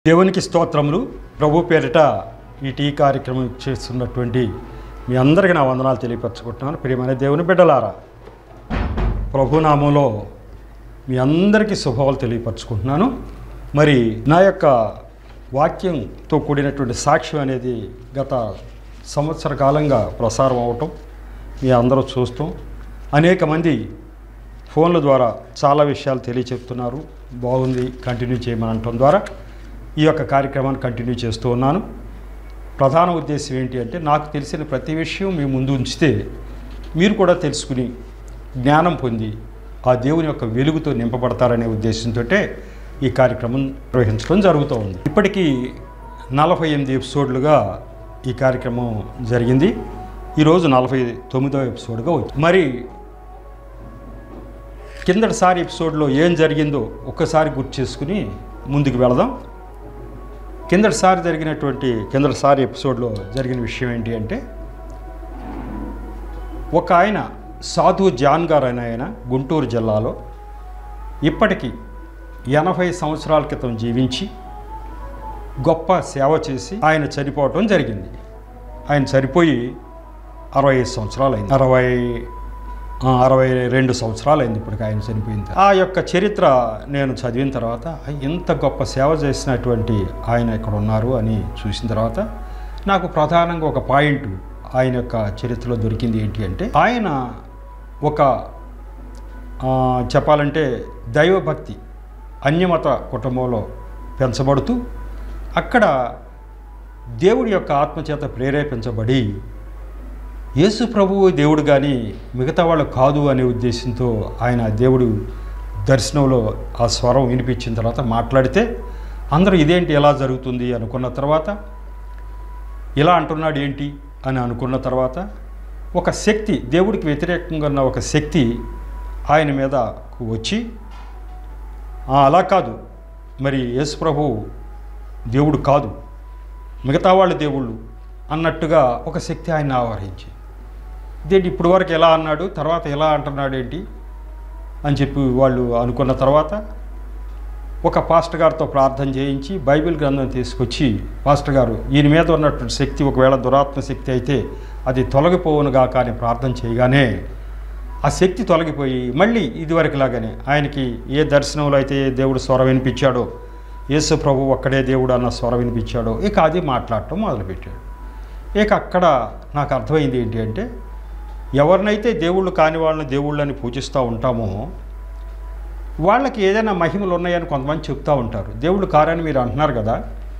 దేవునికి స్తోత్రములు ప్రభు పేరిట ఈ టీ కార్యక్రమం చేస్తున్నటువంటి మీ అందరికీ నా వందనాలు తెలియపరచుకుంటున్నాను ప్రియమైన దేవుని బిడ్డలారా ప్రభునామంలో మీ అందరికీ శుభాలు తెలియపరచుకుంటున్నాను మరి నా యొక్క వాక్యంతో కూడినటువంటి సాక్ష్యం అనేది గత సంవత్సర కాలంగా ప్రసారం అవటం మీ అందరూ చూస్తాం అనేక మంది ఫోన్ల ద్వారా చాలా విషయాలు తెలియచెప్తున్నారు బాగుంది కంటిన్యూ చేయమని అనటం ద్వారా ఈ యొక్క కార్యక్రమాన్ని కంటిన్యూ చేస్తూ ఉన్నాను ప్రధాన ఉద్దేశం ఏంటి అంటే నాకు తెలిసిన ప్రతి విషయం మీ ముందు ఉంచితే మీరు కూడా తెలుసుకుని జ్ఞానం పొంది ఆ దేవుని యొక్క వెలుగుతో నింపబడతారనే ఉద్దేశంతో ఈ కార్యక్రమం నిర్వహించడం జరుగుతూ ఉంది ఇప్పటికీ నలభై ఎనిమిది ఎపిసోడ్లుగా ఈ కార్యక్రమం జరిగింది ఈరోజు నలభై తొమ్మిదో ఎపిసోడ్గా వచ్చింది మరి కిందటిసారి ఎపిసోడ్లో ఏం జరిగిందో ఒక్కసారి గుర్తు చేసుకుని ముందుకు వెళదాం కిందటిసారి జరిగినటువంటి కిందటిసారి ఎపిసోడ్లో జరిగిన విషయం ఏంటి అంటే ఒక ఆయన సాధు జాన్ గారు అనే ఆయన గుంటూరు జిల్లాలో ఇప్పటికీ ఎనభై సంవత్సరాల క్రితం జీవించి గొప్ప సేవ చేసి ఆయన చనిపోవటం జరిగింది ఆయన చనిపోయి అరవై ఐదు సంవత్సరాలు అయింది అరవై ఆ, అరవై రెండు సంవత్సరాలు అయింది ఇప్పటికి ఆయన చనిపోయింది ఆ యొక్క చరిత్ర నేను చదివిన తర్వాత ఇంత గొప్ప సేవ చేసినటువంటి ఆయన ఇక్కడ ఉన్నారు అని చూసిన తర్వాత నాకు ప్రధానంగా ఒక పాయింట్ ఆయన యొక్క చరిత్రలో దొరికింది ఏంటి అంటే ఆయన ఒక ఆ, చెప్పాలంటే దైవభక్తి అన్యమత కుటుంబంలో పెంచబడుతూ అక్కడ దేవుడి యొక్క ఆత్మచేత ప్రేరేపించబడి యేసు ప్రభువు దేవుడు కానీ మిగతా వాళ్ళు కాదు అనే ఉద్దేశంతో ఆయన దేవుడు దర్శనంలో ఆ స్వరం వినిపించిన తర్వాత మాట్లాడితే అందరూ ఇదేంటి ఎలా జరుగుతుంది అనుకున్న తర్వాత ఇలా అంటున్నాడు ఏంటి అని అనుకున్న తర్వాత ఒక శక్తి దేవుడికి వ్యతిరేకంగా ఉన్న ఒక శక్తి ఆయన మీదకు వచ్చి "ఆ, అలా కాదు మరి యేసు ప్రభు దేవుడు కాదు మిగతా వాళ్ళు దేవుళ్ళు అన్నట్టుగా ఒక శక్తి ఆయన ఆవరించి ఇదేంటి ఇప్పుడు వరకు ఎలా అన్నాడు తర్వాత ఎలా అంటున్నాడు ఏంటి అని చెప్పి వాళ్ళు అనుకున్న తర్వాత ఒక పాస్టర్ గారితో ప్రార్థన చేయించి బైబిల్ గ్రంథం తీసుకొచ్చి పాస్టర్ గారు ఈయన మీద ఉన్నటువంటి శక్తి ఒకవేళ దురాత్మ శక్తి అయితే అది తొలగిపోవునుగా కానీ ప్రార్థన చేయగానే ఆ శక్తి తొలగిపోయి మళ్ళీ ఇదివరకు లాగానే ఆయనకి ఏ దర్శనంలో అయితే దేవుడు స్వరం వినిపించాడో యేసు ప్రభు ఒక్కడే దేవుడు అన్న స్వరం వినిపించాడో ఇక అది మాట్లాడటం మొదలుపెట్టాడు ఇక అక్కడ నాకు అర్థమైంది ఏంటి అంటే ఎవరినైతే దేవుళ్ళు కాని వాళ్ళని దేవుళ్ళని పూజిస్తూ ఉంటామో వాళ్ళకి ఏదైనా మహిమలు ఉన్నాయని కొంతమంది చెప్తూ ఉంటారు దేవుళ్ళు కారని మీరు అంటున్నారు కదా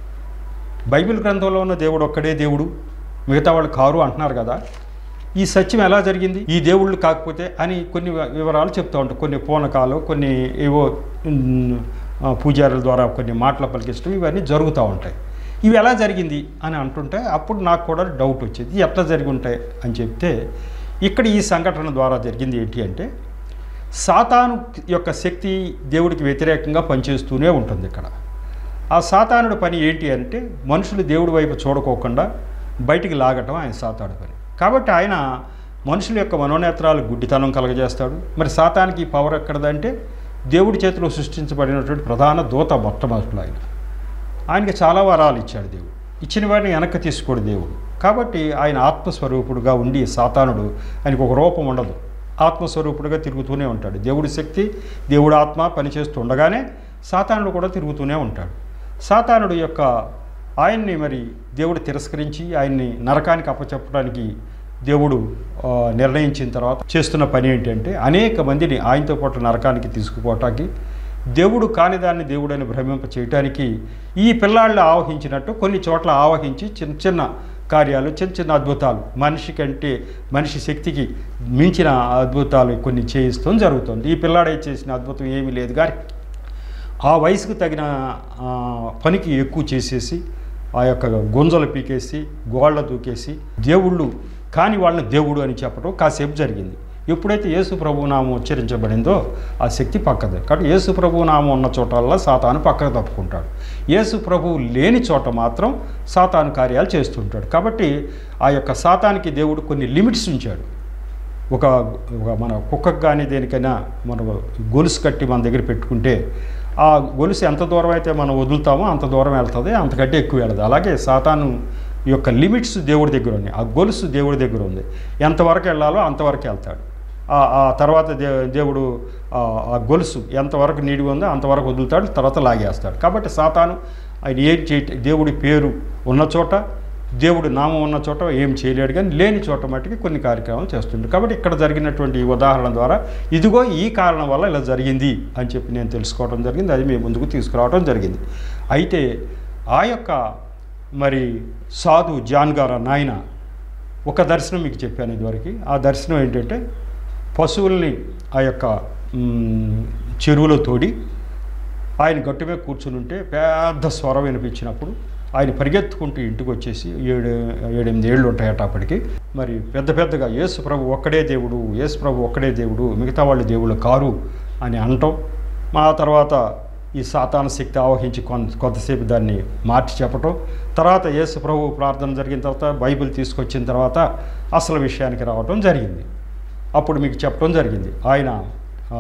బైబిల్ గ్రంథంలో ఉన్న దేవుడు ఒక్కడే దేవుడు మిగతా వాళ్ళు కారు అంటున్నారు కదా ఈ సత్యం ఎలా జరిగింది ఈ దేవుళ్ళు కాకపోతే అని కొన్ని వి- వివరాలు చెప్తూ ఉంటారు కొన్ని పూనకాలు కొన్ని ఏవో ఉమ్, ఆ, పూజారుల ద్వారా కొన్ని మాటలు పలికించడం ఇవన్నీ జరుగుతూ ఉంటాయి ఇవి ఎలా జరిగింది అని అంటుంటే అప్పుడు నాకు కూడా డౌట్ వచ్చేది ఎట్లా జరిగి ఉంటాయి అని చెప్తే ఇక్కడ ఈ సంఘటన ద్వారా జరిగింది ఏంటి అంటే సాతాను యొక్క శక్తి దేవుడికి వ్యతిరేకంగా పనిచేస్తూనే ఉంటుంది ఇక్కడ ఆ సాతానుడి పని ఏంటి అంటే మనుషులు దేవుడి వైపు చూడకోకుండా బయటికి లాగటం ఆయన సాతాడు పని కాబట్టి ఆయన మనుషుల యొక్క మనోనేత్రాలు గుడ్డితనం కలగజేస్తాడు మరి సాతానికి ఈ పవర్ ఎక్కడదంటే దేవుడి చేతిలో సృష్టించబడినటువంటి ప్రధాన దూత మొట్టమొదటి ఆయన ఆయనకి చాలా వరాలు ఇచ్చాడు దేవుడు ఇచ్చిన వారిని వెనక్కి తీసుకోడు దేవుడు కాబట్టి ఆయన ఆత్మస్వరూపుడుగా ఉండి సాతానుడు ఆయనకు ఒక రూపం ఉండదు ఆత్మస్వరూపుడుగా తిరుగుతూనే ఉంటాడు దేవుడి శక్తి దేవుడు ఆత్మ పనిచేస్తూ ఉండగానే సాతానుడు కూడా తిరుగుతూనే ఉంటాడు సాతానుడు యొక్క ఆయన్ని మరి దేవుడు తిరస్కరించి ఆయన్ని నరకానికి అప్పచెప్పడానికి దేవుడు ఆ, నిర్ణయించిన తర్వాత చేస్తున్న పని ఏంటంటే అనేక మందిని ఆయనతో పాటు నరకానికి తీసుకుపోవటానికి దేవుడు కాని దాన్ని దేవుడని భ్రమింప చేయటానికి ఈ పిల్లాళ్ళు ఆవహించినట్టు కొన్ని చోట్ల ఆవహించి చిన్న చిన్న కార్యాలు చిన్న చిన్న అద్భుతాలు మనిషి కంటే మనిషి శక్తికి మించిన అద్భుతాలు కొన్ని చేయిస్తాం జరుగుతుంది ఈ పిల్లాడై చేసిన అద్భుతం ఏమీ లేదు కానీ ఆ వయసుకు తగిన ఆ, పనికి ఎక్కువ చేసేసి ఆ యొక్క గుంజలు పీకేసి గోళ్ళ దూకేసి దేవుళ్ళు కాని వాళ్ళని దేవుడు అని చెప్పడం కాసేపు జరిగింది ఎప్పుడైతే యేసు ప్రభు నామం ఉచ్చరించబడిందో ఆ శక్తి పక్కది కాబట్టి యేసు ప్రభు నామం ఉన్న చోటల్లా సాతాను పక్కకు తప్పుకుంటాడు యేసు ప్రభు లేని చోట మాత్రం సాతాను కార్యాలు చేస్తుంటాడు కాబట్టి ఆ యొక్క సాతానికి దేవుడు కొన్ని లిమిట్స్ ఉంచాడు ఒక ఒక మన కుక్కకు కానీ దేనికైనా మన గొలుసు కట్టి మన దగ్గర పెట్టుకుంటే ఆ గొలుసు ఎంత దూరం అయితే మనం వదులుతామో అంత దూరం వెళ్తుంది అంతకంటే ఎక్కువ వెళ్ళదు అలాగే సాతాను యొక్క లిమిట్స్ దేవుడి దగ్గర ఉన్నాయి ఆ గొలుసు దేవుడి దగ్గర ఉంది ఎంతవరకు వెళ్ళాలో అంతవరకు వెళ్తాడు ఆ- ఆ తర్వాత దే దేవుడు ఆ ఆ గొలుసు ఎంతవరకు నీడి ఉందో అంతవరకు వదులుతాడు తర్వాత లాగేస్తాడు కాబట్టి సాతాను ఆయన ఏం చేయ దేవుడి పేరు ఉన్న చోట దేవుడి నామం ఉన్న చోట ఏం చేయలేడు కానీ లేని చోట మట్టుకి కొన్ని కార్యక్రమాలు చేస్తుంటాడు కాబట్టి ఇక్కడ జరిగినటువంటి ఈ ఉదాహరణ ద్వారా ఇదిగో ఈ కారణం వల్ల ఇలా జరిగింది అని చెప్పి నేను తెలుసుకోవడం జరిగింది అది మీ ముందుకు తీసుకురావడం జరిగింది అయితే ఆ యొక్క మరి సాధు జాన్ గారు అన్న ఆయన ఒక దర్శనం మీకు చెప్పాను ఇదివరకు ఆ దర్శనం ఏంటంటే పశువుల్ని ఆ యొక్క మ్, చెరువులో తోడి ఆయన గట్టు మీద కూర్చుని ఉంటే పెద్ద స్వరం వినిపించినప్పుడు ఆయన పరిగెత్తుకుంటూ ఇంటికి వచ్చేసి ఏడు ఏడెనిమిది ఏళ్ళు ఉంటాయట అప్పటికి మరి పెద్ద పెద్దగా యేసు ప్రభు ఒక్కడే దేవుడు యేసు ప్రభు ఒక్కడే దేవుడు మిగతా వాళ్ళు దేవుళ్ళు కారు అని అనటం ఆ తర్వాత ఈ సాతాన శక్తి ఆవహించి కొంత కొంతసేపు దాన్ని మార్చి చెప్పటం తర్వాత యేసు ప్రభు ప్రార్థన జరిగిన తర్వాత బైబిల్ తీసుకొచ్చిన తర్వాత అసలు విషయానికి రావటం జరిగింది అప్పుడు మీకు చెప్పడం జరిగింది ఆయన ఆ,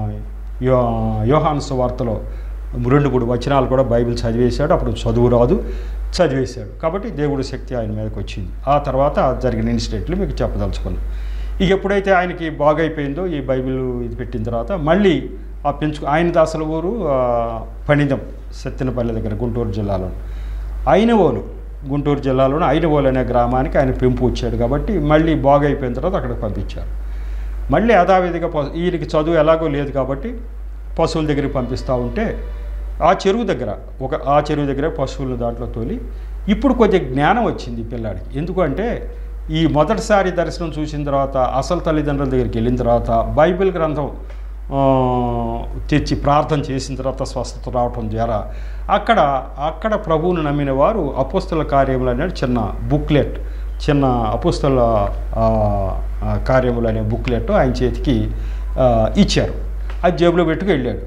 యో యోహాను సువార్తలో రెండు మూడు వచనాలు కూడా బైబిల్ చదివేశాడు అప్పుడు చదువు రాదు చదివేశాడు కాబట్టి దేవుడి శక్తి ఆయన మీదకి వచ్చింది ఆ తర్వాత జరిగిన ఇన్సిడెంట్లు మీకు చెప్పదలుచుకున్నాను ఇక ఎప్పుడైతే ఆయనకి బాగైపోయిందో ఈ బైబిల్ ఇది పెట్టిన తర్వాత మళ్ళీ ఆ పెంచుకు ఆయన దాసల ఊరు ఆ, పణిదం సత్తెనపల్లి దగ్గర గుంటూరు జిల్లాలో అయినవోలు గుంటూరు జిల్లాలోని అయినవోలు అనే గ్రామానికి ఆయన పెంపు వచ్చాడు కాబట్టి మళ్ళీ బాగైపోయిన తర్వాత అక్కడికి పంపించారు మళ్ళీ యథావిధిగా పశు ఈయనకి చదువు ఎలాగో లేదు కాబట్టి పశువుల దగ్గరికి పంపిస్తూ ఉంటే ఆ చెరువు దగ్గర ఒక ఆ చెరువు దగ్గర పశువులను దాంట్లో తోలి ఇప్పుడు కొద్దిగా జ్ఞానం వచ్చింది ఈ పిల్లాడికి ఎందుకంటే ఈ మొదటిసారి దర్శనం చూసిన తర్వాత అసలు తల్లిదండ్రుల దగ్గరికి వెళ్ళిన తర్వాత బైబిల్ గ్రంథం ఆ, తెచ్చి ప్రార్థన చేసిన తర్వాత స్వస్థత రావటం ద్వారా అక్కడ అక్కడ ప్రభువును నమ్మిన వారు అపోస్తుల కార్యములు అనే చిన్న బుక్లెట్ చిన్న అపుస్తల కార్యములు అనే బుక్లెట్ ఆయన చేతికి ఆ, ఇచ్చారు అది జేబులో పెట్టుకు వెళ్ళాడు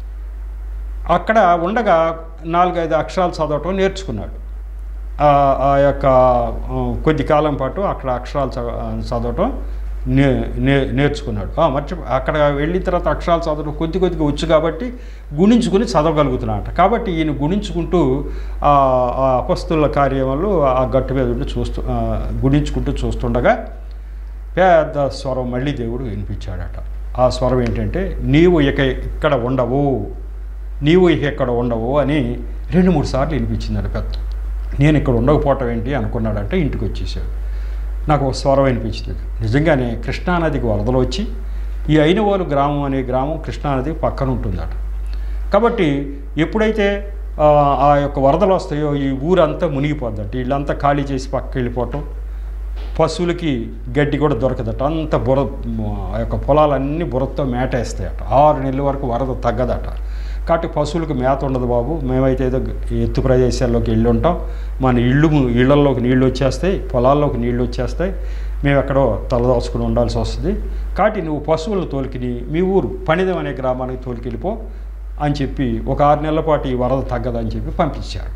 అక్కడ ఉండగా నాలుగైదు అక్షరాలు చదవటం నేర్చుకున్నాడు ఆ ఆ యొక్క ఆ, కొద్ది కాలం పాటు అక్కడ అక్షరాలు చ- చదవటం నే నే- నేర్చుకున్నాడు ఆ, మర్చి అక్కడ వెళ్ళిన తర్వాత అక్షరాలు చదవడం కొద్ది కొద్దిగా వచ్చు కాబట్టి గుణించుకుని చదవగలుగుతున్నాడు కాబట్టి ఈయన గుణించుకుంటూ ఆ ఆ అపస్తుల కార్యములు ఆ గట్టు మీద ఉండి చూస్తూ ఆ, గుణించుకుంటూ చూస్తుండగా పెద్ద స్వరం మళ్ళీ దేవుడు వినిపించాడట ఆ స్వరం ఏంటంటే నీవు ఇక ఇక్కడ ఉండవు నీవు ఇక ఇక్కడ ఉండవు అని రెండు మూడు సార్లు వినిపించిందట పెద్ద నేను ఇక్కడ ఉండకపోవటం ఏంటి అనుకున్నాడంటే ఇంటికి వచ్చేసాడు నాకు ఒక స్వరం వినిపించింది నిజంగానే కృష్ణానదికి వరదలు వచ్చి ఈ అయినవోలు గ్రామం అనే గ్రామం కృష్ణానది పక్కన ఉంటుందట కాబట్టి ఎప్పుడైతే ఆ, ఆ యొక్క వరదలు వస్తాయో ఈ ఊరంతా మునిగిపోద్దట వీళ్ళంతా ఖాళీ చేసి పక్కకి వెళ్ళిపోవటం పశువులకి గడ్డి కూడా దొరకదట అంత బుర ఆ యొక్క పొలాలన్నీ బురదతో మేటేస్తాయట ఆరు నెలల వరకు వరద తగ్గదట కాబట్టి పశువులకు మేత ఉండదు బాబు మేమైతే ఏదో ఎత్తు ప్రదేశాల్లోకి వెళ్ళి ఉంటాం మన ఇళ్ళు ఇళ్లలోకి నీళ్ళు వచ్చేస్తాయి పొలాల్లోకి నీళ్ళు వచ్చేస్తాయి మేము ఎక్కడో తలదాచుకుని ఉండాల్సి వస్తుంది కాబట్టి నువ్వు పశువులను తోలికిని మీ ఊరు పనిదం అనే గ్రామానికి తోలికెళ్ళిపో అని చెప్పి ఒక ఆరు నెలల పాటు ఈ వరద తగ్గదని చెప్పి పంపించారు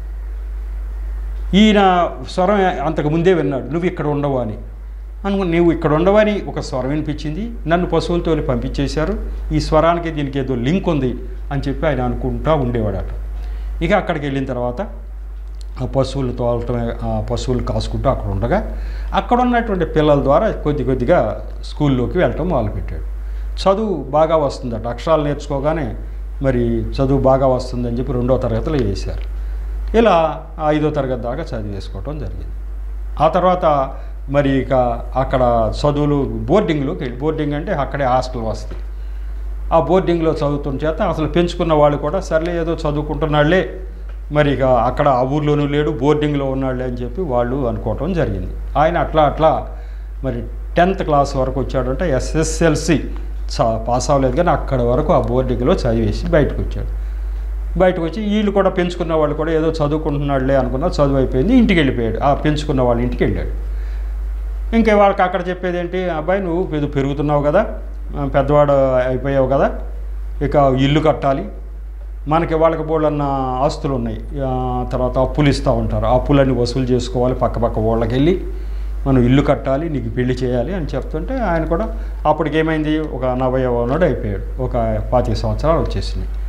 ఈయన స్వరం అంతకు ముందే విన్నాడు నువ్వు ఇక్కడ ఉండవు అని అనుకు నువ్వు ఇక్కడ ఉండవని ఒక స్వరం వినిపించింది నన్ను పశువులతో పంపించేశారు ఈ స్వరానికి దీనికి ఏదో లింక్ ఉంది అని చెప్పి ఆయన అనుకుంటా ఉండేవాడట ఇక అక్కడికి వెళ్ళిన తర్వాత ఆ పశువులు తోలటమే ఆ పశువులు కాసుకుంటూ అక్కడ ఉండగా అక్కడ ఉన్నటువంటి పిల్లల ద్వారా కొద్ది కొద్దిగా స్కూల్లోకి వెళ్ళటం మొదలుపెట్టాడు చదువు బాగా వస్తుందట అక్షరాలు నేర్చుకోగానే మరి చదువు బాగా వస్తుందని చెప్పి రెండో తరగతిలో వేశారు ఇలా ఐదో తరగతి దాకా చదివేసుకోవటం జరిగింది ఆ తర్వాత మరి ఇక అక్కడ చదువులు బోర్డింగ్లోకి వెళ్ళి బోర్డింగ్ అంటే అక్కడే హాస్టల్ వస్తుంది ఆ బోర్డింగ్లో చదువుతున్న చేత అసలు పెంచుకున్న వాళ్ళు కూడా సర్లే ఏదో చదువుకుంటున్నాళ్లే మరి ఇక అక్కడ ఆ ఊర్లోనూ లేడు బోర్డింగ్లో ఉన్నాడులే అని చెప్పి వాళ్ళు అనుకోవటం జరిగింది ఆయన అట్లా అట్లా మరి టెన్త్ క్లాస్ వరకు వచ్చాడంటే ఎస్ఎస్ఎల్సి చా పాస్ అవ్వలేదు కానీ అక్కడ వరకు ఆ బోర్డింగ్లో చదివేసి బయటకు వచ్చాడు బయటకు వచ్చి వీళ్ళు కూడా పెంచుకున్న వాళ్ళు కూడా ఏదో చదువుకుంటున్నాడులే అనుకున్నా చదువు అయిపోయింది ఇంటికి వెళ్ళిపోయాడు ఆ పెంచుకున్న వాళ్ళ ఇంటికి వెళ్ళాడు ఇంకా వాళ్ళకి అక్కడ చెప్పేది ఏంటి అబ్బాయి నువ్వు పెద్ద పెరుగుతున్నావు కదా ఆ, పెద్దవాడు అయిపోయావు కదా ఇక ఇల్లు కట్టాలి మనకి వాళ్ళకి బోళ్ళన్న ఆస్తులు ఉన్నాయి ఆ, తర్వాత అప్పులు ఇస్తూ ఉంటారు ఆ అప్పులన్నీ వసూలు చేసుకోవాలి పక్క పక్క వాళ్ళకి వెళ్ళి మనం ఇల్లు కట్టాలి నీకు పెళ్లి చేయాలి అని చెప్తుంటే ఆయన కూడా అప్పటికి ఏమైంది ఒక నలభై నాడు అయిపోయాడు ఒక పాతిక సంవత్సరాలు వచ్చేసినాయి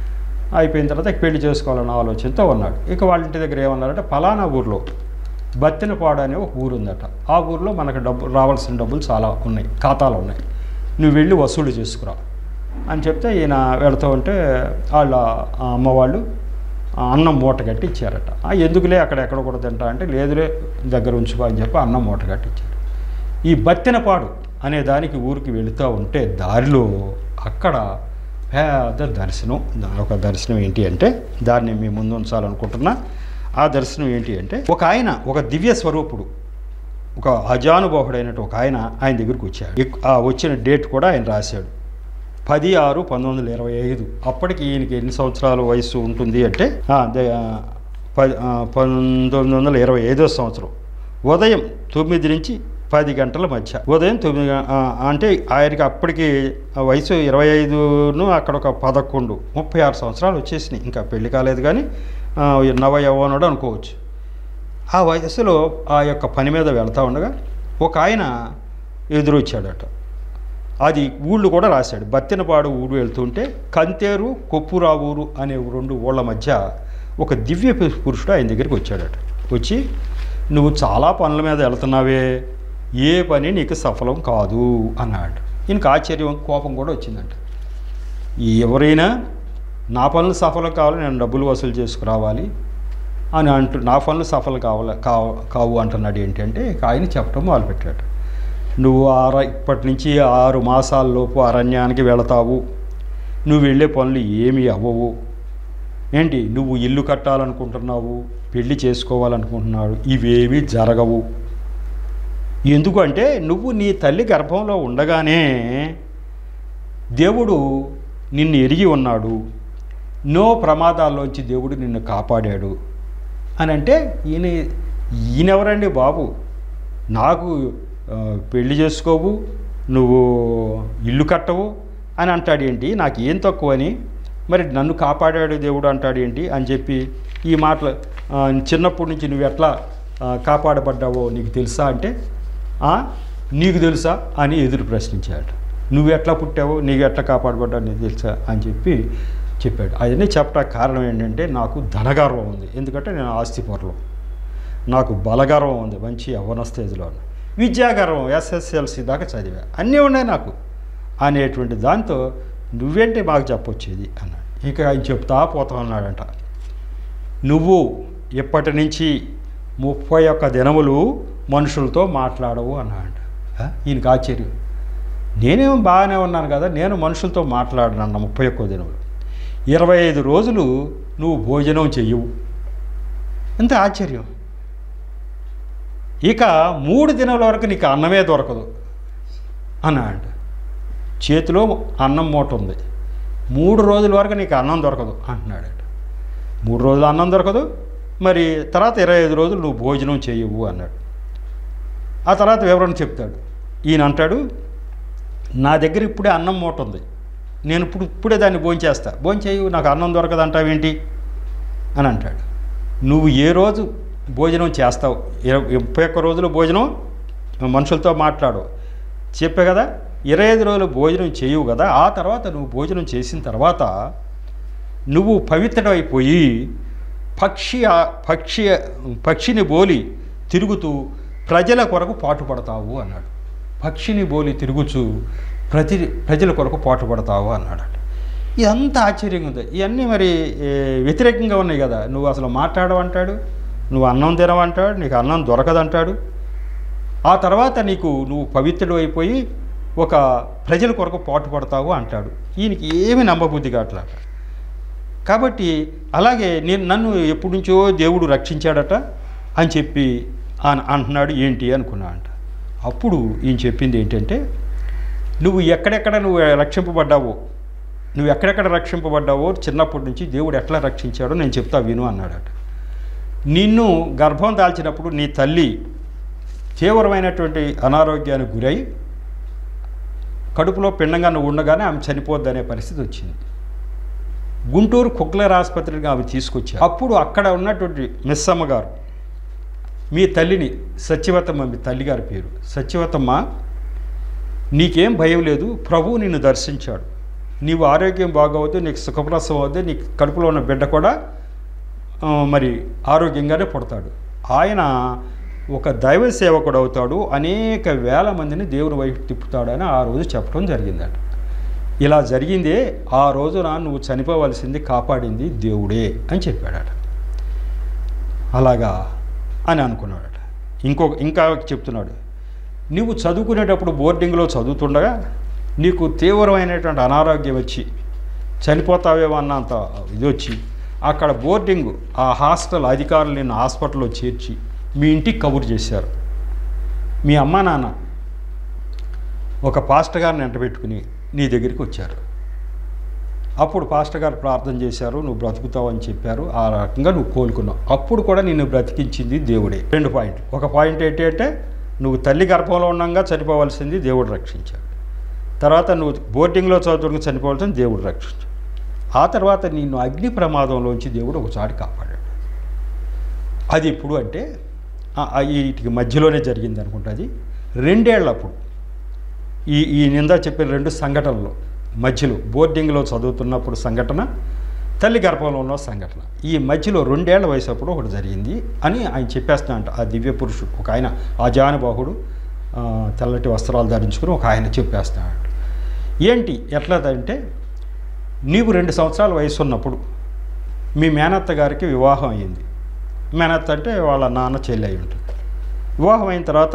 అయిపోయిన తర్వాత ఇక పెళ్లి చేసుకోవాలన్న ఆలోచనతో ఉన్నాడు ఇక వాళ్ళ ఇంటి దగ్గర ఏమన్నారంటే ఫలానా ఊర్లో బత్తినపాడు అనే ఒక ఊరు ఉందట ఆ ఊర్లో మనకు డబ్బు రావాల్సిన డబ్బులు చాలా ఉన్నాయి ఖాతాలు ఉన్నాయి నువ్వు వెళ్ళి వసూలు చేసుకురా అని చెప్తే ఈయన వెళుతూ ఉంటే వాళ్ళ ఆ అమ్మవాళ్ళు ఆ అన్నం మూట కట్టి ఇచ్చారట "ఆ, ఎందుకులే అక్కడ ఎక్కడ కూడా తింటా అంటే లేదులే దగ్గర ఉంచుకో అని చెప్పి అన్నం మూట కట్టి ఇచ్చారు ఈ బత్తినపాడు అనే దానికి ఊరికి వెళుతూ ఉంటే దారిలో అక్కడ పెద్ద దర్శనం ఒక దర్శనం ఏంటి అంటే దాన్ని మీ ముందు ఉంచాలనుకుంటున్నా ఆ దర్శనం ఏంటి అంటే ఒక ఆయన ఒక దివ్య స్వరూపుడు ఒక అజానుబాహుడైనట్టు ఒక ఆయన ఆయన దగ్గరికి వచ్చాడు ఇక్- ఆ వచ్చిన డేట్ కూడా ఆయన రాశాడు పది ఆరు పంతొమ్మిది వందల ఇరవై ఐదు అప్పటికి ఈయనకి ఎన్ని సంవత్సరాల వయసు ఉంటుంది అంటే ఆ, దే- ఆ, పది ఆ, పంతొమ్మిది వందల ఇరవై ఐదో సంవత్సరం ఉదయం తొమ్మిది నుంచి పది గంటల మధ్య ఉదయం తొమ్మిది గ- ఆ, అంటే ఆయనకి అప్పటికి ఆ వయసు ఇరవై ఐదును అక్కడ ఒక పదకొండు ముప్పై ఆరు సంవత్సరాలు వచ్చేసినాయి ఇంకా పెళ్లి కాలేదు కానీ ఆ, నవ యవ్వనుడు అనుకోవచ్చు ఆ వయసులో ఆ యొక్క పని మీద వెళ్తా ఉండగా ఒక ఆయన ఎదురొచ్చాడట అది ఊళ్ళు కూడా రాశాడు బత్తెనపాడు ఊరు వెళ్తుంటే కంతేరు కొప్పురావూరు అనే రెండు ఊళ్ళ మధ్య ఒక దివ్య పు- పురుషుడు ఆయన దగ్గరికి వచ్చాడట వచ్చి నువ్వు చాలా పనుల మీద వెళ్తున్నావే ఏ పని నీకు సఫలం కాదు అన్నాడు ఈయనకు ఆశ్చర్యం కోపం కూడా వచ్చిందంట ఎవరైనా నా పనులు సఫలం కావాలి నేను డబ్బులు వసూలు చేసుకురావాలి అని అంటూ నా పనులు సఫలం కావాలి కావు కావు అంటున్నాడు ఏంటంటే ఇక ఆయన చెప్పడం మొదలుపెట్టాడు నువ్వు ఆర ఇప్పటి నుంచి ఆరు మాసాల్లోపు అరణ్యానికి వెళతావు నువ్వు వెళ్ళే పనులు ఏమీ అవ్వవు ఏంటి నువ్వు ఇల్లు కట్టాలనుకుంటున్నావు పెళ్లి చేసుకోవాలనుకుంటున్నావు ఇవేమీ జరగవు ఎందుకంటే నువ్వు నీ తల్లి గర్భంలో ఉండగానే దేవుడు నిన్ను ఎరిగి ఉన్నాడు నో ప్రమాదాల్లోంచి దేవుడు నిన్ను కాపాడాడు అని అంటే ఈయన ఈయనెవరండి బాబు నాకు ఆ, పెళ్లి చేసుకోవు నువ్వు ఇల్లు కట్టవు అని అంటాడు ఏంటి నాకు ఏం తక్కువని మరి నన్ను కాపాడాడు దేవుడు అంటాడు ఏంటి అని చెప్పి ఈ మాటలు ఆ, చిన్నప్పటి నుంచి నువ్వు ఎట్లా ఆ, కాపాడబడ్డావో నీకు తెలుసా అంటే "ఆ, నీకు తెలుసా అని ఎదురు ప్రశ్నించాడు నువ్వు ఎట్లా పుట్టావో నీకు ఎట్లా కాపాడబడ్డావు నీకు తెలుసా అని చెప్పి చెప్పాడు అవన్నీ చెప్పడానికి కారణం ఏంటంటే నాకు ధనగర్వం ఉంది ఎందుకంటే నేను ఆస్తి పొరలో నాకు బలగర్వం ఉంది మంచి యవ్వన స్టేజ్లో ఉన్నా. విద్యాగర్వం ఎస్ఎస్ఎల్సి దాకా చదివా అన్నీ ఉన్నాయి నాకు అనేటువంటి దాంతో నువ్వేంటి మాకు చెప్పొచ్చేది అన్నాడు ఇక ఆయన చెప్తా పోతా ఉన్నాడంట నువ్వు ఇప్పటి నుంచి ముప్పై ఒక్క దినములు మనుషులతో మాట్లాడవు అన్నాడు ఆ? ఈయనకి ఆశ్చర్యం నేనేం బాగానే ఉన్నాను కదా నేను మనుషులతో మాట్లాడనన్న ముప్పై ఒక్క దినములు ఇరవై ఐదు రోజులు నువ్వు భోజనం చెయ్యవు ఎంత ఆశ్చర్యం ఇక మూడు దినాల వరకు నీకు అన్నమే దొరకదు అన్నాడు చేతిలో అన్నం మూట ఉంది మూడు రోజుల వరకు నీకు అన్నం దొరకదు అంటున్నాడట మూడు రోజులు అన్నం దొరకదు మరి తర్వాత ఇరవై ఐదు రోజులు నువ్వు భోజనం చేయవు అన్నాడు ఆ తర్వాత వివరణ చెప్తాడు ఈయన అంటాడు నా దగ్గర ఇప్పుడే అన్నం మూట ఉంది నేను ఇప్పుడు ఇప్పుడే దాన్ని భోంచేస్తా భోంచేయు నాకు అన్నం దొరకదు అంటావేంటి అని అంటాడు నువ్వు ఏ రోజు భోజనం చేస్తావు ఇరవై ముప్పై ఒక్క రోజులు భోజనం మనుషులతో మాట్లాడు చెప్పే కదా ఇరవై ఐదు రోజులు భోజనం చేయవు కదా ఆ తర్వాత నువ్వు భోజనం చేసిన తర్వాత నువ్వు పవిత్రమైపోయి పక్షి ఆ- పక్షి పక్షిని బోలి తిరుగుతూ ప్రజల కొరకు పాటుపడతావు అన్నాడు పక్షిని బోలి తిరుగుచు ప్రతి ప్రజల కొరకు పాటుపడతావు అన్నాడు ఇదంతా ఆశ్చర్యంగా ఉంది ఇవన్నీ మరి ఏ, వ్యతిరేకంగా ఉన్నాయి కదా నువ్వు అసలు మాట్లాడవంటాడు నువ్వు అన్నం తినవంటాడు నీకు అన్నం దొరకదంటాడు ఆ తర్వాత నీకు నువ్వు పవిత్రుడు అయిపోయి ఒక ప్రజల కొరకు పాటుపడతావు అంటాడు ఈయనకి ఏమి నమ్మబుద్ధి కావట్లా కాబట్టి అలాగే నేను నన్ను ఎప్పటి నుంచో దేవుడు రక్షించాడట అని చెప్పి అన్- అంటున్నాడు ఏంటి అనుకున్నా అంట అప్పుడు ఈయన చెప్పింది ఏంటంటే నువ్వు ఎక్కడెక్కడ నువ్వు రక్షింపబడ్డావో నువ్వు ఎక్కడెక్కడ రక్షింపబడ్డావో చిన్నప్పటి నుంచి దేవుడు ఎట్లా రక్షించాడో నేను చెప్తా విను అన్నాడట నిన్ను గర్భం దాల్చినప్పుడు నీ తల్లి తీవ్రమైనటువంటి అనారోగ్యానికి గురై కడుపులో పిండంగా నువ్వు ఉండగానే ఆమె చనిపోద్దనే పరిస్థితి వచ్చింది గుంటూరు కుక్లర్ ఆసుపత్రికి ఆమె తీసుకొచ్చారు అప్పుడు అక్కడ ఉన్నటువంటి మిస్సమ్మ గారు మీ తల్లిని సత్యవతమ్మ మీ తల్లిగారి పేరు సత్యవతమ్మ నీకేం భయం లేదు ప్రభువు నిన్ను దర్శించాడు నీవు ఆరోగ్యం బాగవుద్ది నీకు సుఖప్రసవం అవుద్ది నీకు కడుపులో ఉన్న బిడ్డ కూడా ఆ, మరి ఆరోగ్యంగానే పుడతాడు ఆయన ఒక దైవ సేవకుడు అవుతాడు అనేక వేల మందిని దేవుని వైపు తిప్పుతాడని ఆ రోజు చెప్పడం జరిగిందట ఇలా జరిగిందే ఆ రోజున నువ్వు చనిపోవలసింది కాపాడింది దేవుడే అని చెప్పాడట అలాగా అని అనుకున్నాడట ఇంకొక ఇంకా చెప్తున్నాడు నువ్వు చదువుకునేటప్పుడు బోర్డింగ్లో చదువుతుండగా నీకు తీవ్రమైనటువంటి అనారోగ్యం వచ్చి చనిపోతావేమో అన్నంత ఇది వచ్చి అక్కడ బోర్డింగ్ ఆ హాస్టల్ అధికారులు నిన్ను హాస్పిటల్లో చేర్చి మీ ఇంటికి కబురు చేశారు మీ అమ్మ నాన్న ఒక పాస్టర్ గారిని వెంట పెట్టుకుని నీ దగ్గరికి వచ్చారు అప్పుడు పాస్టర్ గారు ప్రార్థన చేశారు నువ్వు బ్రతుకుతావు అని చెప్పారు ఆ రకంగా నువ్వు కోలుకున్నావు అప్పుడు కూడా నిన్ను బ్రతికించింది దేవుడే రెండు పాయింట్లు ఒక పాయింట్ ఏంటి అంటే నువ్వు తల్లి గర్భంలో ఉండగా చనిపోవలసింది దేవుడు రక్షించాడు తర్వాత నువ్వు బోర్డింగ్లో చదువుతున్న చనిపోవాల్సింది దేవుడు రక్షించాడు ఆ తర్వాత నిన్ను అగ్ని ప్రమాదంలోంచి దేవుడు ఒకసారి కాపాడాడు అది ఇప్పుడు అంటే ఆ- ఆ వీటికి మధ్యలోనే జరిగింది అనుకుంటా అది రెండేళ్లప్పుడు ఈ ఈ నింద చెప్పిన రెండు సంఘటనలు మధ్యలో బోర్డింగ్లో చదువుతున్నప్పుడు సంఘటన తల్లి గర్భంలో ఉన్న సంఘటన ఈ మధ్యలో రెండేళ్ల వయసు అప్పుడు ఒకటి జరిగింది అని ఆయన చెప్పేస్తున్నాడంట ఆ దివ్య పురుషుడు ఒక ఆయన ఆజానుబాహుడు ఆ, తెల్లటి వస్త్రాలు ధరించుకుని ఒక ఆయన చెప్పేస్తున్నాడు ఏంటి ఎట్లదంటే నీవు రెండు సంవత్సరాల వయసు ఉన్నప్పుడు మీ మేనత్త గారికి వివాహం అయ్యింది మేనత్త అంటే వాళ్ళ నాన్న చెల్లి అయి ఉంటుంది వివాహం అయిన తర్వాత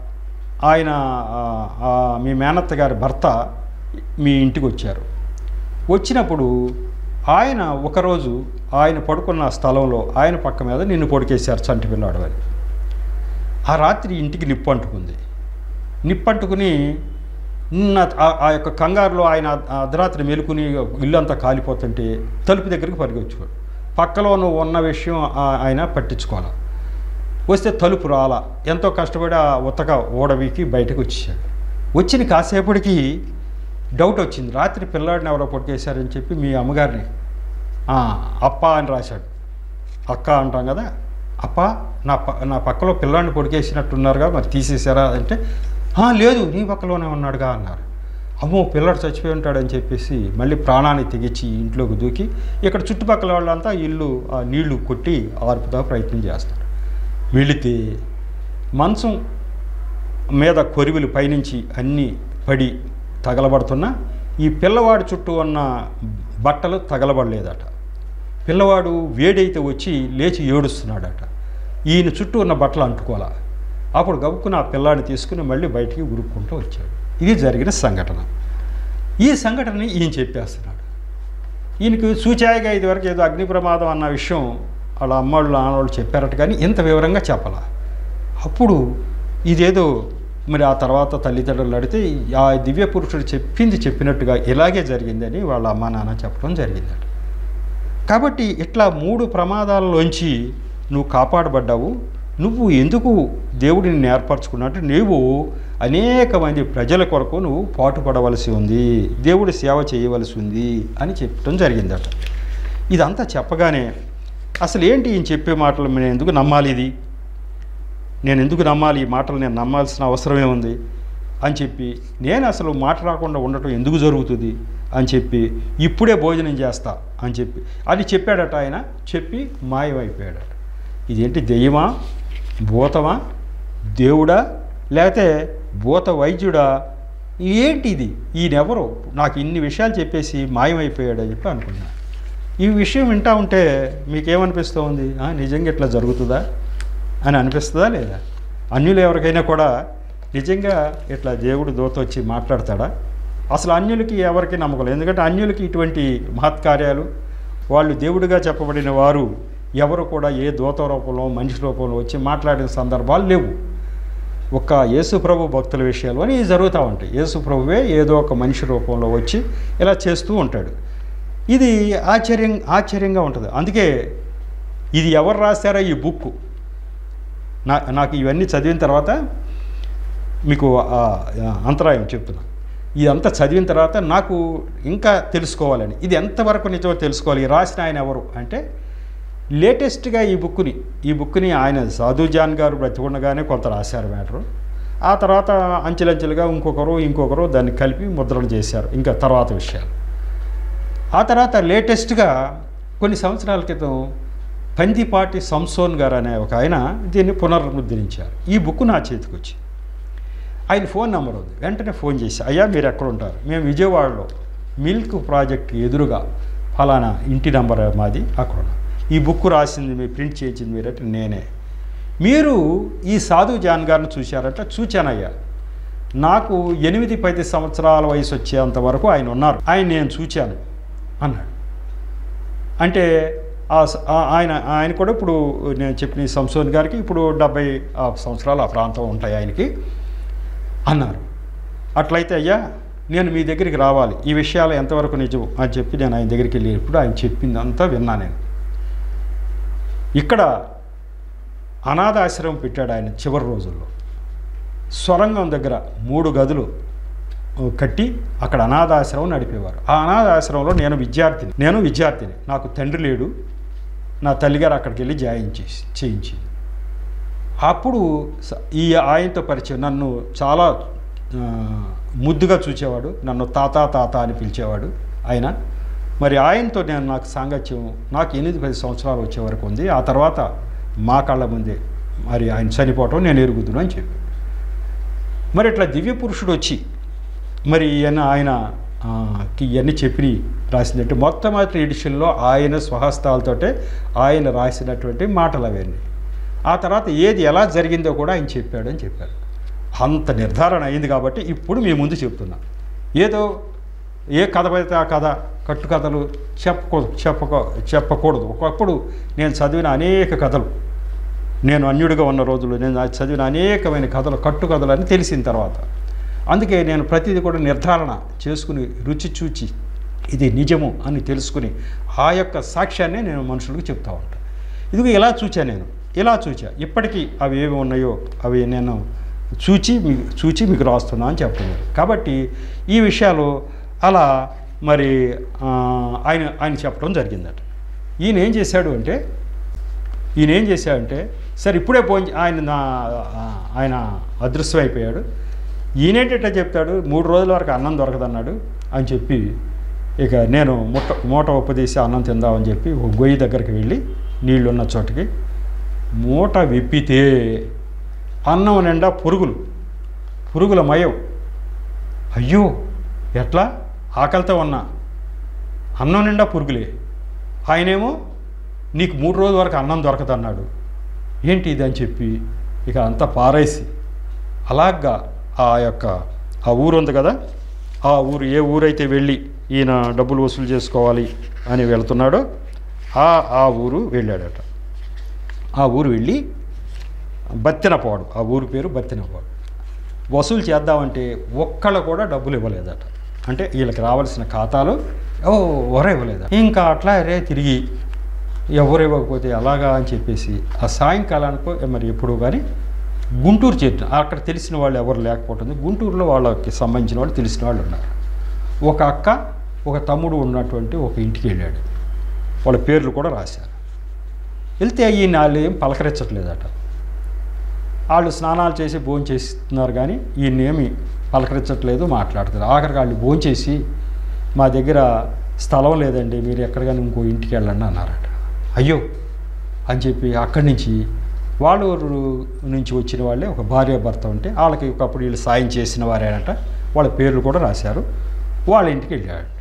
ఆయన ఆ, ఆ, మీ మేనత్త గారి భర్త మీ ఇంటికి వచ్చారు వచ్చినప్పుడు ఆయన ఒకరోజు ఆయన పడుకున్న స్థలంలో ఆయన పక్క మీద నిన్ను పొడికేశారు చంటి పిల్లాడు అని ఆ రాత్రి ఇంటికి నిప్పు అంటుకుంది నిప్పు అంటుకుని నిన్న ఆ- ఆ యొక్క కంగారులో ఆయన ఆ అర్ధరాత్రి మేలుకుని ఇల్లు అంతా కాలిపోతుంటే తలుపు దగ్గరికి పరిగెచ్చుకోడు పక్కలో నువ్వు ఉన్న విషయం ఆ- ఆయన పట్టించుకోవాలి వస్తే తలుపు రాల ఎంతో కష్టపడి ఆ ఉతక ఓడవికి బయటకు వచ్చేసాడు వచ్చిన కాసేపటికి డౌట్ వచ్చింది రాత్రి పిల్లాడిని ఎవరో పొట్టేశారని చెప్పి మీ అమ్మగారిని "ఆ, అప్ప అని రాశాడు అక్క అంటాం కదా అప్ప నా ప నా పక్కలో పిల్లాడిని పొడికేసినట్టున్నారుగా మరి తీసేశారా అంటే "ఆ, లేదు నీ పక్కలోనే ఉన్నాడుగా అన్నారు అమ్మో పిల్లాడు చచ్చిపోయి ఉంటాడని చెప్పేసి మళ్ళీ ప్రాణాన్ని తెగించి ఇంట్లోకి దూకి ఇక్కడ చుట్టుపక్కల వాళ్ళంతా ఇల్లు ఆ నీళ్లు కొట్టి ఆర్పుదా ప్రయత్నం చేస్తారు వెళితే మంచం మీద కొరివిలు పైనుంచి అన్నీ పడి తగలబడుతున్నా ఈ పిల్లవాడి చుట్టూ ఉన్న బట్టలు తగలబడలేదట పిల్లవాడు వేడైతే వచ్చి లేచి ఏడుస్తున్నాడట ఈయన చుట్టూ ఉన్న బట్టలు అంటుకోవాలా అప్పుడు గబుక్కున ఆ పిల్లాడిని తీసుకుని మళ్ళీ బయటికి ఉరుక్కుంటూ వచ్చాడు ఇది జరిగిన సంఘటన ఈ సంఘటనని ఈయన చెప్పేస్తున్నాడు ఈయనకి సూచాయిగా ఇదివరకు ఏదో అగ్ని ప్రమాదం అన్న విషయం వాళ్ళ అమ్మవాళ్ళు నాన్నవాళ్ళు చెప్పారట కానీ ఇంత వివరంగా చెప్పాల అప్పుడు ఇదేదో మరి ఆ తర్వాత తల్లిదండ్రులు అడిగితే ఆ దివ్య పురుషుడు చెప్పింది చెప్పినట్టుగా ఇలాగే జరిగిందని వాళ్ళ అమ్మ నాన్న చెప్పడం జరిగిందట కాబట్టి ఇట్లా మూడు ప్రమాదాలలోంచి నువ్వు కాపాడబడ్డావు నువ్వు ఎందుకు దేవుడిని ఏర్పరచుకున్నట్టు నీవు అనేక మంది ప్రజల కొరకు నువ్వు పాటుపడవలసి ఉంది దేవుడి సేవ చేయవలసి ఉంది అని చెప్పడం జరిగిందట ఇదంతా చెప్పగానే అసలు ఏంటి ఈయన చెప్పే మాటలు నేను ఎందుకు నమ్మాలి ఇది నేను ఎందుకు నమ్మాలి ఈ మాటలు నేను నమ్మాల్సిన అవసరమే ఉంది అని చెప్పి నేను అసలు మాట రాకుండా ఉండటం ఎందుకు జరుగుతుంది అని చెప్పి ఇప్పుడే భోజనం చేస్తా అని చెప్పి అది చెప్పాడట ఆయన చెప్పి మాయమైపోయాడట ఇదేంటి దెయ్యమా భూతమా దేవుడా లేకపోతే భూత వైద్యుడా ఏంటి ఇది ఈయనెవరు నాకు ఇన్ని విషయాలు చెప్పేసి మాయమైపోయాడని చెప్పి అనుకున్నా ఈ విషయం వింటా ఉంటే మీకేమనిపిస్తూ ఉంది "ఆ, నిజంగా ఇట్లా జరుగుతుందా అని అనిపిస్తుందా లేదా అన్యులు ఎవరికైనా కూడా నిజంగా ఇట్లా దేవుడు దూత వచ్చి మాట్లాడతాడా అసలు అన్యులకి ఎవరికి నమ్మకం లేదు ఎందుకంటే అన్యులకి ఇటువంటి మహత్కార్యాలు వాళ్ళు దేవుడిగా చెప్పబడిన వారు ఎవరు కూడా ఏ దూత రూపంలో మనిషి రూపంలో వచ్చి మాట్లాడిన సందర్భాలు లేవు ఒక్క యేసు ప్రభు భక్తుల విషయాలు అని జరుగుతూ ఉంటాయి యేసు ప్రభువే ఏదో ఒక మనిషి రూపంలో వచ్చి ఇలా చేస్తూ ఉంటాడు ఇది ఆశ్చర్యం ఆశ్చర్యంగా ఉంటుంది అందుకే ఇది ఎవరు రాశారో ఈ బుక్ నా నాకు ఇవన్నీ చదివిన తర్వాత మీకు ఆ, ఆ, అంతరాయం చెప్తున్నా ఇదంతా చదివిన తర్వాత నాకు ఇంకా తెలుసుకోవాలని ఇది ఎంతవరకు నిజమో తెలుసుకోవాలి ఈ రాసిన ఆయన ఎవరు అంటే లేటెస్ట్గా ఈ బుక్ని ఈ బుక్ని ఆయన సాధు జాన్ గారు బ్రతికుండగానే కొంత రాశారు మ్యాటరు ఆ తర్వాత అంచెలంచెలుగా ఇంకొకరు ఇంకొకరు దాన్ని కలిపి ముద్రణ చేశారు ఇంకా తర్వాత విషయాలు ఆ తర్వాత లేటెస్ట్గా కొన్ని సంవత్సరాల క్రితం పందిపాటి సంసోన్ గారు అనే ఒక ఆయన దీన్ని పునర్ముద్రించారు ఈ బుక్ నా చేతికి వచ్చి ఆయన ఫోన్ నెంబర్ ఉంది వెంటనే ఫోన్ చేసి అయ్యా మీరు ఎక్కడ ఉంటారు మేము విజయవాడలో మిల్క్ ప్రాజెక్ట్ ఎదురుగా ఫలానా ఇంటి నెంబర్ మాది అక్కడ ఉన్నాం ఈ బుక్ రాసింది మీరు ప్రింట్ చేయించింది మీరంటే నేనే మీరు ఈ సాధు జాన్ గారిని చూశారంటే చూచానయ్యా నాకు ఎనిమిది పది సంవత్సరాల వయసు వచ్చేంత వరకు ఆయన ఉన్నారు ఆయన నేను చూచాను అన్నాడు అంటే ఆ స- ఆ- ఆయన ఆయన కూడా ఇప్పుడు నేను చెప్పిన ఈ సంసోన్ గారికి ఇప్పుడు డెబ్బై ఆ సంవత్సరాలు ఆ ప్రాంతం ఉంటాయి ఆయనకి అన్నారు అట్లయితే అయ్యా నేను మీ దగ్గరికి రావాలి ఈ విషయాలు ఎంతవరకు నిజం అని చెప్పి నేను ఆయన దగ్గరికి వెళ్ళినప్పుడు ఆయన చెప్పిందంతా విన్నా నేను ఇక్కడ అనాథాశ్రమం పెట్టాడు ఆయన చివరి రోజుల్లో సొరంగం దగ్గర మూడు గదులు ఆ, కట్టి అక్కడ అనాథాశ్రమం నడిపేవారు ఆ అనాథాశ్రమంలో నేను విద్యార్థిని నేను విద్యార్థిని నాకు తండ్రి లేడు నా తల్లిగారు అక్కడికి వెళ్ళి జాయిన్ చేసి చేయించింది అప్పుడు స- ఈ ఆయనతో పరిచయం నన్ను చాలా ఆ, ముద్దుగా చూచేవాడు నన్ను తాత తాత అని పిలిచేవాడు ఆయన మరి ఆయనతో నేను నాకు సాంగత్యం నాకు ఎనిమిది పది సంవత్సరాలు వచ్చే వరకు ఉంది ఆ తర్వాత మా కళ్ళ ముందే మరి ఆయన చనిపోవటం నేను ఎరుగుదును అని చెప్పి మరి ఇట్లా దివ్య పురుషుడు వచ్చి మరి ఈయన ఆయన ఆ, కి ఇవన్నీ చెప్పి రాసిందంటే మొట్టమొదటి ఎడిషన్లో ఆయన స్వహస్తాలతోటే ఆయన రాసినటువంటి మాటలు అవన్నీ ఆ తర్వాత ఏది ఎలా జరిగిందో కూడా ఆయన చెప్పాడు అని చెప్పారు అంత నిర్ధారణ అయింది కాబట్టి ఇప్పుడు మీ ముందు చెప్తున్నా ఏదో ఏ కథ పడితే ఆ కథ కట్టుకథలు చెప్పకూ చెప్పకో చెప్పకూడదు ఒకప్పుడు నేను చదివిన అనేక కథలు నేను అన్యుడిగా ఉన్న రోజుల్లో నేను చదివిన అనేకమైన కథలు కట్టుకథలు అని తెలిసిన తర్వాత అందుకే నేను ప్రతిదీ కూడా నిర్ధారణ చేసుకుని రుచి చూచి ఇది నిజము అని తెలుసుకుని ఆ యొక్క సాక్ష్యాన్ని నేను మనుషులకు చెప్తా ఉంటాను ఇదిగో ఇలా చూచా నేను ఇలా చూచా ఇప్పటికీ అవి ఏమి ఉన్నాయో అవి నేను చూచి మీకు చూచి మీకు రాస్తున్నా అని చెప్తున్నారు కాబట్టి ఈ విషయాలు అలా మరి ఆ, ఆయన ఆయన చెప్పడం జరిగిందట ఈయన ఏం చేశాడు అంటే ఈయన ఏం చేశాడంటే సరే ఇప్పుడే ఫోన్ చే- ఆయన నా ఆ- ఆయన అదృశ్యం అయిపోయాడు ఈయనేంటంటే చెప్తాడు మూడు రోజుల వరకు అన్నం దొరకదన్నాడు అని చెప్పి ఇక నేను ముట్ట మూట ఉప్పదీసి అన్నం తిందామని చెప్పి ఒక గొయ్యి దగ్గరికి వెళ్ళి నీళ్లున్న చోటకి మూట విప్పితే అన్నం నిండా పురుగులు పురుగుల మయం అయ్యో ఎట్లా ఆకలితో ఉన్నా అన్నం నిండా పురుగులే ఆయనేమో నీకు మూడు రోజుల వరకు అన్నం దొరకదన్నాడు ఏంటి ఇది అని చెప్పి ఇక అంతా పారేసి అలాగా ఆ యొక్క ఆ ఊరు ఉంది కదా ఆ ఊరు ఏ ఊరైతే వెళ్ళి ఈయన డబ్బులు వసూలు చేసుకోవాలి అని వెళ్తున్నాడో ఆ ఆ ఊరు వెళ్ళాడట ఆ ఊరు వెళ్ళి బత్తినపాడు ఆ ఊరు పేరు బత్తినపాడు వసూలు చేద్దామంటే ఒక్కళ్ళు కూడా డబ్బులు ఇవ్వలేదట అంటే వీళ్ళకి రావాల్సిన ఖాతాలు ఓ ఎవరు ఇవ్వలేదా ఇంకా అట్లా రే తిరిగి ఎవరు ఇవ్వకపోతే ఎలాగా అని చెప్పేసి ఆ సాయంకాలానికో మరి ఎప్పుడు కానీ గుంటూరు చేరిన అక్కడ తెలిసిన వాళ్ళు ఎవరు లేకపోతుంది గుంటూరులో వాళ్ళకి సంబంధించిన వాళ్ళు తెలిసిన వాళ్ళు ఉన్నారు ఒక అక్క ఒక తమ్ముడు ఉన్నటువంటి ఒక ఇంటికి వెళ్ళాడు వాళ్ళ పేర్లు కూడా రాశారు వెళ్తే ఈయన వాళ్ళు ఏం పలకరించట్లేదట వాళ్ళు స్నానాలు చేసి భోజనం చేస్తున్నారు కానీ ఈయనేమి పలకరించట్లేదు మాట్లాడుతారు ఆఖరికి వాళ్ళు భోజనం చేసి మా దగ్గర స్థలం లేదండి మీరు ఎక్కడికైనా ఇంకో ఇంటికి వెళ్ళండి అన్నారట అయ్యో అని చెప్పి అక్కడి నుంచి వాళ్ళ ఊరు నుంచి వచ్చిన వాళ్ళే ఒక భార్య భర్త ఉంటే వాళ్ళకి ఒకప్పుడు వీళ్ళు సాయం చేసిన వారేనట వాళ్ళ పేర్లు కూడా రాశారు వాళ్ళ ఇంటికి వెళ్ళాడట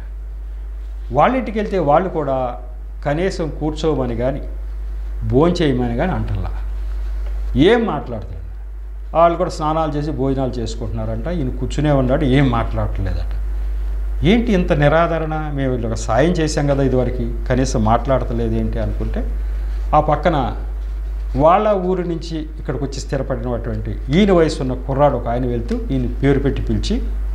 వాళ్ళ ఇంటికి వెళ్తే వాళ్ళు కూడా కనీసం కూర్చోమని కానీ భోంచేయమని కానీ అంటల్లా ఏం మాట్లాడుతున్నాడు వాళ్ళు కూడా స్నానాలు చేసి భోజనాలు చేసుకుంటున్నారంట ఈయన కూర్చునే ఉన్నాడు ఏం మాట్లాడట్లేదట ఏంటి ఇంత నిరాదరణ మేము వీళ్ళకి సాయం చేశాం కదా ఇదివరకు కనీసం మాట్లాడతలేదు ఏంటి అనుకుంటే ఆ పక్కన వాళ్ళ ఊరు నుంచి ఇక్కడికి వచ్చి స్థిరపడినటువంటి ఈయన వయసు ఉన్న కుర్రాడు ఒక ఆయన వెళ్తూ ఈయన పేరు పెట్టి పిలిచి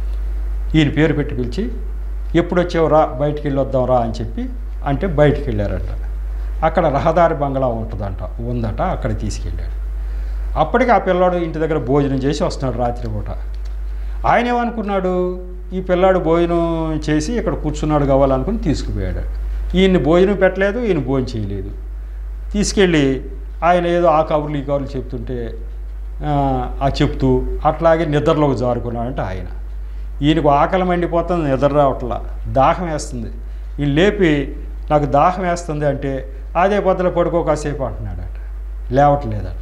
ఈయన పేరు పెట్టి పిలిచి ఎప్పుడు వచ్చావు రా బయటికి వెళ్ళి వద్దాం రా అని చెప్పి అంటే బయటికి వెళ్ళారంట అక్కడ రహదారి బంగ్లా ఉంటుందంట ఉందట అక్కడ తీసుకెళ్ళాడు అప్పటికి ఆ పిల్లాడు ఇంటి దగ్గర భోజనం చేసి వస్తున్నాడు రాత్రి పూట ఆయన ఏమనుకున్నాడు ఈ పిల్లాడు భోజనం చేసి ఇక్కడ కూర్చున్నాడు కావాలనుకుని తీసుకుపోయాడు ఈయన్ని భోజనం పెట్టలేదు ఈయన భోజనం చేయలేదు తీసుకెళ్ళి ఆయన ఏదో ఆ కబుర్లు ఈ కబుర్లు చెప్తుంటే ఆ, ఆ చెప్తూ అట్లాగే నిద్రలోకి జారుకున్నాడంటే ఆయన ఈయనకు ఆకలి మండిపోతుంది నిద్ర రావట్లా దాహం వేస్తుంది ఈ లేపి నాకు దాహం వేస్తుంది అంటే అదే పొద్దున పడుకో కాసేపు అంటున్నాడట లేవట్లేదట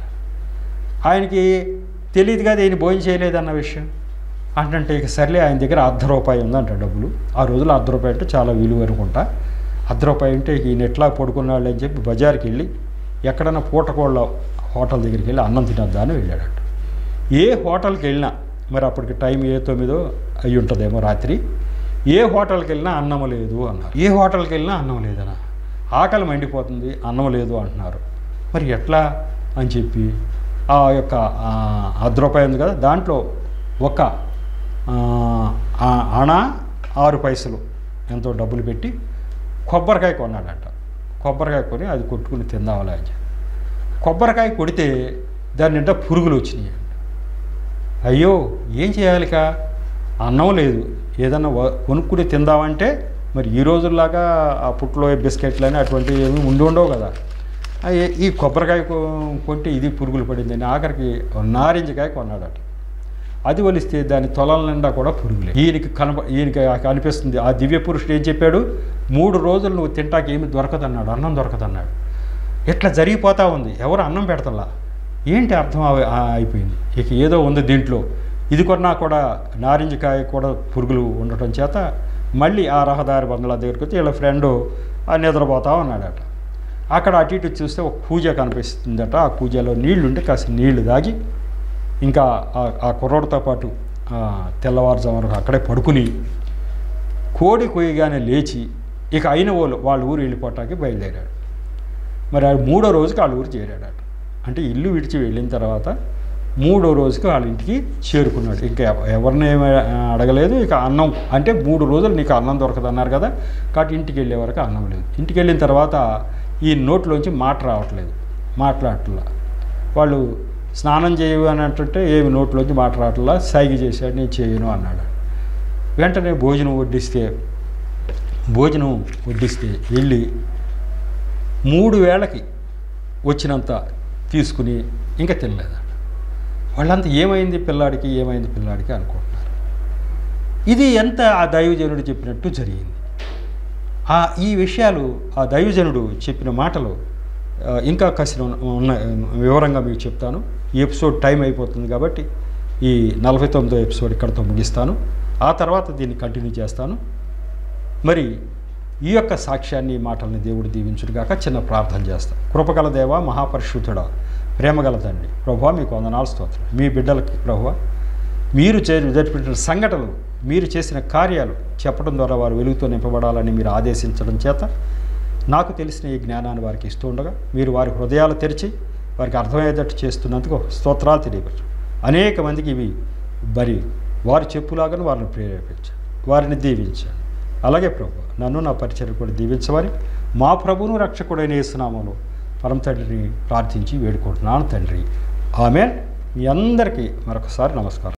ఆయనకి తెలియదు కదా ఈయన భోజనం చేయలేదన్న విషయం అంటే ఇక సర్లే ఆయన దగ్గర అర్ధ రూపాయి ఉందంట డబ్బులు ఆ రోజుల్లో అర్ధ రూపాయి అంటే చాలా విలువ అనుకుంటా అర్ధ రూపాయి అంటే ఈయన ఎట్లా పడుకున్నాడు అని చెప్పి బజార్కి వెళ్ళి ఎక్కడన్నా పూటకోళ్ళ హోటల్ దగ్గరికి వెళ్ళి అన్నం తినద్దా అని వెళ్ళాడట ఏ హోటల్కి వెళ్ళినా మరి అప్పటికి టైం ఏ తొమ్మిదో అయి ఉంటుందేమో రాత్రి ఏ హోటల్కి వెళ్ళినా అన్నం లేదు అన్నారు ఏ హోటల్కి వెళ్ళినా అన్నం లేదనా ఆకలి మండిపోతుంది అన్నం లేదు అంటున్నారు మరి ఎట్లా అని చెప్పి ఆ యొక్క ఆ, అర్ధ రూపాయి ఉంది కదా దాంట్లో ఒక ఆ, ఆ అణ ఆరు పైసలు ఎంతో డబ్బులు పెట్టి కొబ్బరికాయ కొన్నాడట కొబ్బరికాయ కొని అది కొట్టుకుని తిందామలా అని చెప్పి. కొబ్బరికాయ కొడితే దాని నిండా పురుగులు వచ్చినాయి అయ్యో ఏం చేయాలిక అన్నం లేదు ఏదన్నా వ- కొనుక్కుని తిందామంటే మరి ఈ రోజుల్లాగా ఆ పుట్లో బిస్కెట్లని అటువంటివి ఏమి ఉండి ఉండవు కదా ఆ ఏ- ఈ కొబ్బరికాయ కొ- కొంటే ఇది పురుగులు పడిందని ఆఖరికి నారింజకాయ కొన్నాడట అది వలిస్తే దాని తొలల నిండా కూడా పురుగులే ఈయనకి కనప ఈయనకి అనిపిస్తుంది ఆ దివ్య పురుషుడు ఏం చెప్పాడు మూడు రోజులు నువ్వు తింటాకి ఏమి దొరకదన్నాడు అన్నం దొరకదన్నాడు ఇట్లా జరిగిపోతా ఉంది ఎవరు అన్నం పెడతలా ఏంటి అర్థం అవ- ఆ అయిపోయింది ఇక ఏదో ఉంది దీంట్లో ఇది కొన్నా కూడా నారింజకాయ కూడా పురుగులు ఉండటం చేత మళ్ళీ ఆ రహదారి బంగ్లా దగ్గరికి వచ్చి వీళ్ళ ఫ్రెండు ఆ నిద్రపోతా ఉన్నాడట అక్కడ అటు ఇటు చూస్తే ఒక కూజ కనిపిస్తుందట ఆ కూజలో నీళ్లు ఉంటే కాస్త నీళ్లు దాగి ఇంకా ఆ- ఆ కుర్రోడితో పాటు ఆ, తెల్లవారుజామున అక్కడే పడుకుని కోడి కొయ్యగానే లేచి ఇక అయిన వాళ్ళు వాళ్ళ ఊరు వెళ్ళిపోవటానికి బయలుదేరాడు మరి ఆ మూడో రోజుకి వాళ్ళ ఊరు చేరాడట అంటే ఇల్లు విడిచి వెళ్ళిన తర్వాత మూడో రోజుకి వాళ్ళ ఇంటికి చేరుకున్నాడు ఇంకా ఎవ- ఎవరిని ఏమీ అడగలేదు ఇక అన్నం అంటే మూడు రోజులు నీకు అన్నం దొరకదు అన్నారు కదా కాబట్టి ఇంటికి వెళ్ళే వరకు అన్నం లేదు ఇంటికి వెళ్ళిన తర్వాత ఈ నోట్లోంచి మాట రావట్లేదు మాట్లాడట్లా వాళ్ళు స్నానం చేయు అని అంటుంటే ఏమి నోట్లోంచి మాట రావట్లా సైగ చేశాడు నేను చేయను అన్నాడు వెంటనే భోజనం వడ్డిస్తే భోజనం వడ్డిస్తే వెళ్ళి మూడు వేళకి వచ్చినంత తీసుకుని ఇంకా తినలేదట వాళ్ళంతా ఏమైంది పిల్లాడికి ఏమైంది పిల్లాడికి అనుకుంటున్నారు ఇది ఎంత ఆ దైవజనుడు చెప్పినట్టు జరిగింది ఆ ఈ విషయాలు ఆ దైవజనుడు చెప్పిన మాటలు ఆ, ఇంకా కసిన ఉన్న వివరంగా మీకు చెప్తాను ఈ ఎపిసోడ్ టైం అయిపోతుంది కాబట్టి ఈ నలభై తొమ్మిదో ఎపిసోడ్ ఇక్కడితో ముగిస్తాను ఆ తర్వాత దీన్ని కంటిన్యూ చేస్తాను మరి ఈ యొక్క సాక్ష్యాన్ని ఈ మాటల్ని దేవుడు దీవించుడుగాక చిన్న ప్రార్థన చేస్తాం కృపగల దేవ మహాపరిశుద్ధుడా ప్రేమగల తండ్రి ప్రభు మీకు వందనాలు స్తోత్రం మీ బిడ్డలకి ప్రభు మీరు చే జరిపిన సంఘటనలు మీరు చేసిన కార్యాలు చెప్పడం ద్వారా వారు వెలుగుతో నింపబడాలని మీరు ఆదేశించడం చేత నాకు తెలిసిన ఈ జ్ఞానాన్ని వారికి ఇస్తూ ఉండగా మీరు వారి హృదయాలు తెరిచి వారికి అర్థమయ్యేటట్టు చేస్తున్నందుకు స్తోత్రాలు తెలియవచ్చు అనేక మందికి ఇవి మరి వారు చెప్పులాగానే వారిని ప్రేరేపించారు వారిని దీవించారు అలాగే ప్రభు నన్ను నా పరిచయం కూడా దీవించమని మా ప్రభువును రక్షకుడైన యేసునామంలో పరమ తండ్రిని ప్రార్థించి వేడుకుంటున్నాను తండ్రి ఆమె మీ అందరికీ మరొకసారి నమస్కారం